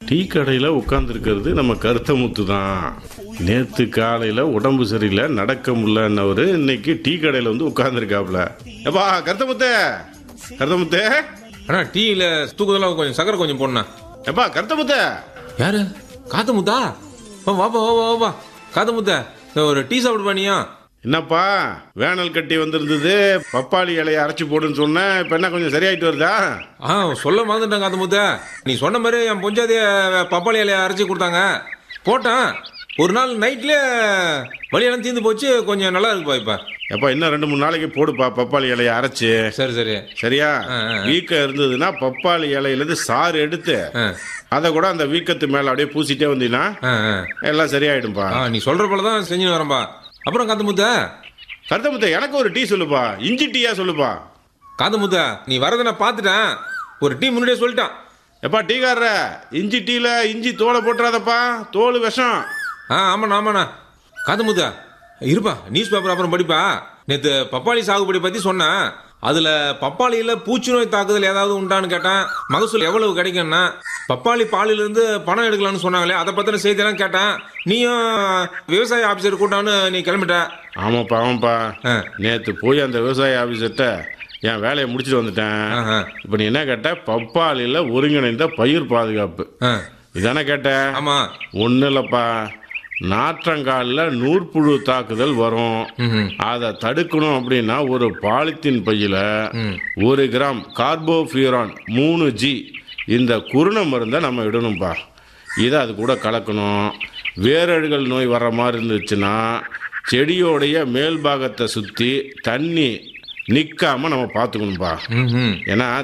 Tea கடையில் உட்காந்துருக்கிறது நம்ம கருத்தமுத்து தான் நேற்று காலையில் உடம்பு சரியில்லை நடக்க முடியலன்னவர் இன்னைக்கு டீ கடையில் வந்து உட்காந்துருக்காப்புல எப்பா கருத்தமுத்து கருத்தமுத்து அண்ணா டீயில் தூக்குதெல்லாம் கொஞ்சம் சக்கரை கொஞ்சம் போடணா எப்பா கருத்தமுத்து யாரு காத்து முத்தா வா, வாப்பா வாப்பா வாப்பா காத்து முத்தா இந்த ஒரு டீ சாப்பிடு பண்ணியா என்னப்பா வேனல் கட்டி வந்திருந்தது பப்பாளி இலையை அரைச்சி போடுன்னு சொன்னேன் இப்போ என்ன கொஞ்சம் சரியாயிட்டு வருதா ஆ சொல்ல மறந்துட்டேன் காத்து முத்தா நீ சொன்ன மாதிரி என் பொஞ்சாதிய பப்பாளி இலைய அரைச்சி கொடுத்தாங்க போட்டேன் ஒரு நாள் நைட்ல வழியெல்லாம் தீர்ந்து போச்சு கொஞ்சம் நல்லா இருக்குப்பா இப்ப எப்பா இன்னும் ரெண்டு மூணு நாளைக்கு போடுப்பா பப்பாளி இலையை அரைச்சி சரி சரி சரியா ஆ, ஆ, ஆ. வீக்கம் இருந்ததுன்னா பப்பாளி இலையிலேருந்து சாறு எடுத்து ஆ, அதை கூட அந்த வீக்கத்து மேலே அப்படியே பூசிட்டே வந்தீங்கன்னா ஆ, ஆ. எல்லாம் சரியாயிடும்பா ஆ நீ சொல்ற போல தான் செஞ்சு வரேன்பா அப்புறம் காத்து முத்தா கருத்தமுத்த எனக்கு ஒரு டீ சொல்லுப்பா இஞ்சி டீயா சொல்லுப்பா காத்து முத்தா நீ வரதை நான் பார்த்துட்டேன் ஒரு டீ முன்னாடியே சொல்லிட்டான் எப்பா டீக்காரர இஞ்சி டீல இஞ்சி தோலை போட்டுறாதப்பா தோல் விஷம் ஆ ஆமாண்ணா ஆமாண்ணா காத்து முத்தா இருப்பா நியூஸ் பேப்பர் அப்புறம் படிப்பா நேற்று பப்பாளி சாகுபடி பற்றி சொன்னேன் அதில் பப்பாளியில் பூச்சி நோய் தாக்குதல் ஏதாவது உண்டான்னு கேட்டேன் மகசூல் எவ்வளவு கிடைக்கும்னா பப்பாளி பாலிலிருந்து பணம் எடுக்கலாம்னு சொன்னாங்களே அதை பற்றின செய்தியெல்லாம் கேட்டேன் நீயும் விவசாய ஆஃபீஸர் கூட்டான்னு நீ கிளம்பிட்ட ஆமாப்பா ஆமாப்பா ஆ. நேற்று போய் அந்த விவசாய ஆஃபீஸர்கிட்ட என் வேலையை முடிச்சுட்டு வந்துட்டேன் ஆஹா. இப்போ நீ என்ன கேட்ட பப்பாளியில் ஒருங்கிணைந்த பயிர் பாதுகாப்பு ஆ இதானே கேட்ட ஆமாம் ஒன்றும் இல்லைப்பா நாற்றங்காலில் நூற்புழு தாக்குதல் வரும் ம் அதை தடுக்கணும் அப்படின்னா ஒரு பாலித்தீன் பையில ஒரு கிராம் கார்போஃபியூரான் மூணு ஜி இந்த குருண மருந்தை நம்ம இடணும்ப்பா இதை அது கூட கலக்கணும் வேரழுகல் நோய் வர்ற மாதிரி இருந்துச்சுன்னா செடியோடைய மேல் பாகத்தை சுற்றி தண்ணி நிற்காம நம்ம பார்த்துக்கணும்ப்பா ம் ம் ஏன்னா